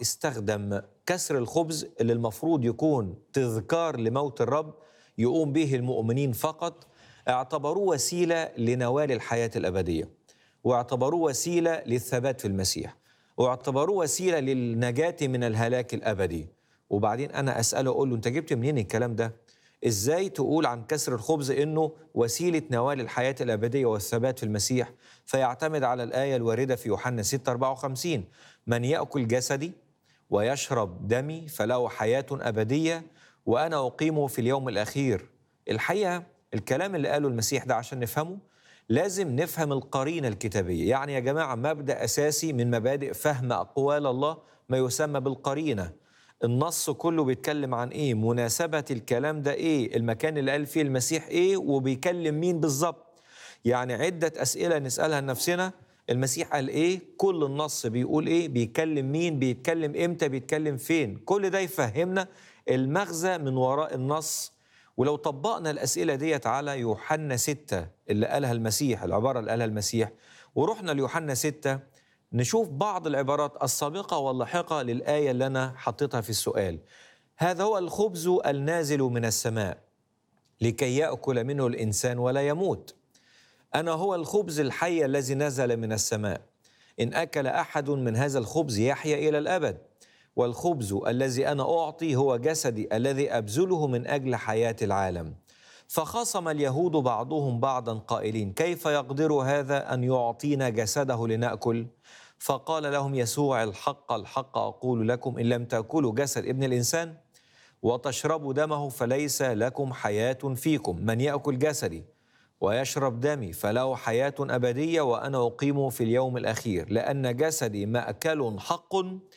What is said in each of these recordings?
استخدم كسر الخبز اللي المفروض يكون تذكار لموت الرب يقوم به المؤمنين فقط اعتبروه وسيله لنوال الحياه الابديه واعتبروه وسيله للثبات في المسيح واعتبروه وسيله للنجاه من الهلاك الابدي وبعدين انا اساله اقول له انت جبت منين الكلام ده ازاي تقول عن كسر الخبز انه وسيله نوال الحياه الابديه والثبات في المسيح فيعتمد على الايه الوارده في يوحنا 6 54 من ياكل جسدي ويشرب دمي فله حياه ابديه وانا اقيمه في اليوم الاخير الحقيقه الكلام اللي قاله المسيح ده عشان نفهمه لازم نفهم القرينه الكتابيه يعني يا جماعه مبدا اساسي من مبادئ فهم اقوال الله ما يسمى بالقرينه النص كله بيتكلم عن ايه مناسبه الكلام ده ايه المكان اللي قال فيه المسيح ايه وبيكلم مين بالظبط يعني عده اسئله نسالها لنفسنا المسيح قال ايه كل النص بيقول ايه بيتكلم مين بيتكلم امتى بيتكلم فين كل ده يفهمنا المغزى من وراء النص ولو طبقنا الأسئلة ديت على يوحنا ستة اللي قالها المسيح العبارة اللي قالها المسيح ورحنا ليوحنا ستة نشوف بعض العبارات السابقة واللاحقة للآية اللي أنا حطيتها في السؤال هذا هو الخبز النازل من السماء لكي يأكل منه الإنسان ولا يموت أنا هو الخبز الحي الذي نزل من السماء إن أكل أحد من هذا الخبز يحيا إلى الأبد والخبز الذي انا اعطي هو جسدي الذي ابذله من اجل حياه العالم فخصم اليهود بعضهم بعضا قائلين كيف يقدر هذا ان يعطينا جسده لناكل فقال لهم يسوع الحق الحق اقول لكم ان لم تاكلوا جسد ابن الانسان وتشربوا دمه فليس لكم حياه فيكم من ياكل جسدي ويشرب دمي فله حياه ابديه وانا اقيمه في اليوم الاخير لان جسدي ماكل حق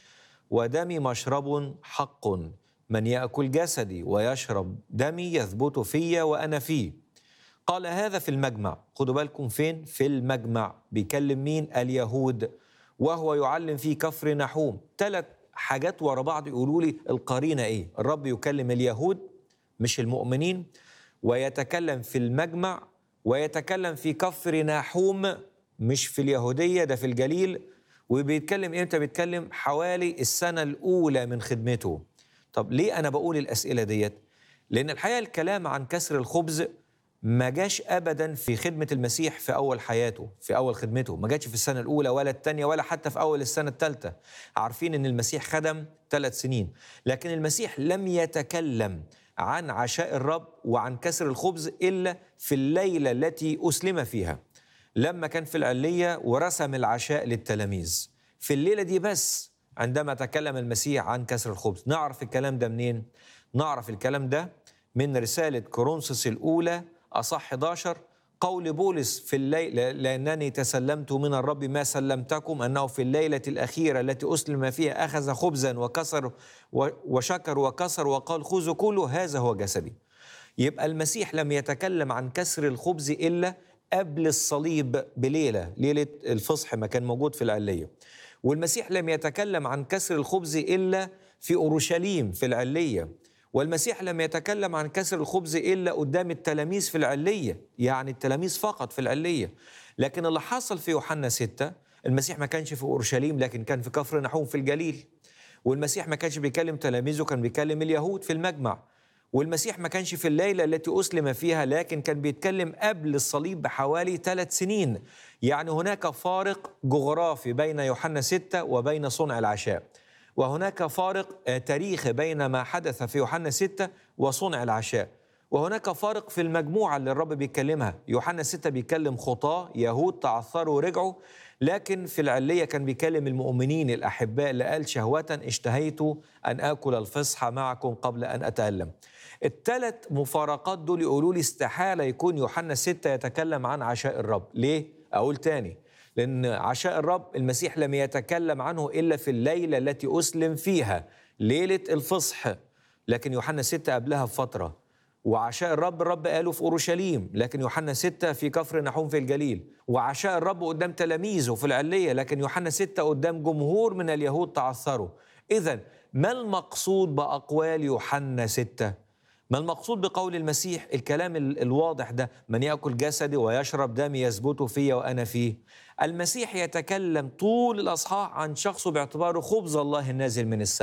ودمي مشرب حق من ياكل جسدي ويشرب دمي يثبت في وانا فيه قال هذا في المجمع خدوا بالكم فين في المجمع بيكلم مين اليهود وهو يعلم في كفر نحوم ثلاث حاجات ورا بعض يقولوا لي القرينه ايه الرب يكلم اليهود مش المؤمنين ويتكلم في المجمع ويتكلم في كفر نحوم مش في اليهوديه ده في الجليل وبيتكلم امتى بيتكلم حوالي السنه الاولى من خدمته طب ليه انا بقول الاسئله ديت لان الحقيقه الكلام عن كسر الخبز ما جاش ابدا في خدمه المسيح في اول حياته في اول خدمته ما جاش في السنه الاولى ولا الثانيه ولا حتى في اول السنه الثالثه عارفين ان المسيح خدم ثلاث سنين لكن المسيح لم يتكلم عن عشاء الرب وعن كسر الخبز الا في الليله التي اسلم فيها لما كان في العلية ورسم العشاء للتلاميذ في الليلة دي بس عندما تكلم المسيح عن كسر الخبز نعرف الكلام ده منين؟ نعرف الكلام ده من رسالة كورنثوس الأولى أصح 11 قول بولس في الليل لأنني تسلمت من الرب ما سلمتكم أنه في الليلة الأخيرة التي أسلم فيها أخذ خبزا وكسر وشكر وكسر وقال خذوا كله هذا هو جسدي يبقى المسيح لم يتكلم عن كسر الخبز إلا قبل الصليب بليله ليله الفصح ما كان موجود في العليه والمسيح لم يتكلم عن كسر الخبز الا في اورشليم في العليه والمسيح لم يتكلم عن كسر الخبز الا قدام التلاميذ في العليه يعني التلاميذ فقط في العليه لكن اللي حصل في يوحنا ستة المسيح ما كانش في اورشليم لكن كان في كفر نحوم في الجليل والمسيح ما كانش بيكلم تلاميذه كان بيكلم اليهود في المجمع والمسيح ما كانش في الليلة التي أسلم فيها لكن كان بيتكلم قبل الصليب بحوالي ثلاث سنين يعني هناك فارق جغرافي بين يوحنا ستة وبين صنع العشاء وهناك فارق تاريخي بين ما حدث في يوحنا ستة وصنع العشاء وهناك فارق في المجموعة اللي الرب بيتكلمها يوحنا ستة بيكلم خطاة يهود تعثروا ورجعوا لكن في العلية كان بيكلم المؤمنين الأحباء اللي قال شهوة اشتهيت أن آكل الفصح معكم قبل أن أتألم الثلاث مفارقات دول يقولوا لي استحالة يكون يوحنا ستة يتكلم عن عشاء الرب ليه؟ أقول تاني لأن عشاء الرب المسيح لم يتكلم عنه إلا في الليلة التي أسلم فيها ليلة الفصح لكن يوحنا ستة قبلها بفترة وعشاء الرب الرب قاله في أورشليم لكن يوحنا ستة في كفر نحوم في الجليل وعشاء الرب قدام تلاميذه في العلية لكن يوحنا ستة قدام جمهور من اليهود تعثروا إذا ما المقصود بأقوال يوحنا ستة؟ ما المقصود بقول المسيح الكلام ال- الواضح ده من يأكل جسدي ويشرب دمي يثبت في وأنا فيه المسيح يتكلم طول الأصحاح عن شخصه باعتباره خبز الله النازل من السماء